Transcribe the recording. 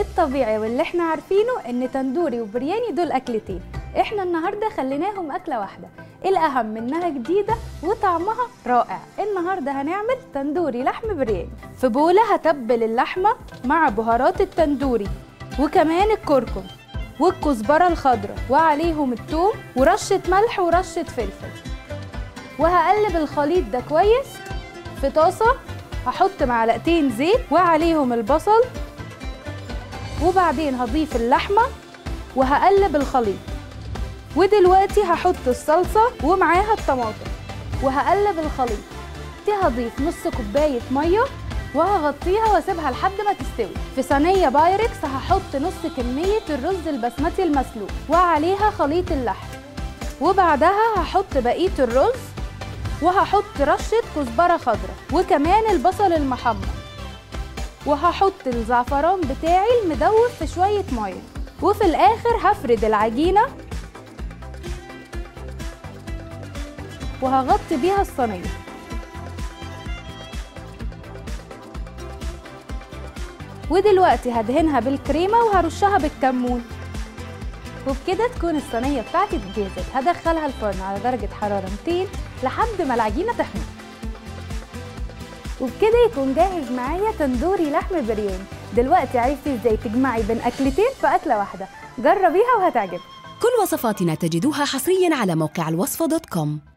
الطبيعي واللي احنا عارفينه ان تندوري وبرياني دول اكلتين احنا النهارده خليناهم اكله واحده الاهم انها جديده وطعمها رائع النهارده هنعمل تندوري لحم برياني في بوله هتبل اللحمه مع بهارات التندوري وكمان الكركم والكزبره الخضراء وعليهم الثوم ورشه ملح ورشه فلفل وهقلب الخليط ده كويس في طاسه هحط معلقتين زيت وعليهم البصل وبعدين هضيف اللحمه وهقلب الخليط ودلوقتي هحط الصلصه ومعاها الطماطم وهقلب الخليط دي هضيف نص كوبايه ميه وهغطيها واسيبها لحد ما تستوي في صينيه بايركس هحط نص كميه الرز البسمتي المسلوق وعليها خليط اللحم وبعدها هحط بقيه الرز وهحط رشه كزبره خضراء وكمان البصل المحمر وهحط الزعفران بتاعي المدوب في شويه ميه وفي الاخر هفرد العجينه وهغطي بيها الصينيه ودلوقتي هدهنها بالكريمه وهرشها بالكمون وبكده تكون الصينيه بتاعتي اتجهزت هدخلها الفرن على درجه حراره 200 لحد ما العجينه تحمر وبكده يكون جاهز معايا تندوري لحم برياني دلوقتي عرفتي ازاي تجمعي بين اكلتين في اكله واحده جربيها وهتعجبك كل وصفاتنا تجدوها حصريا على موقع الوصفة دوت كوم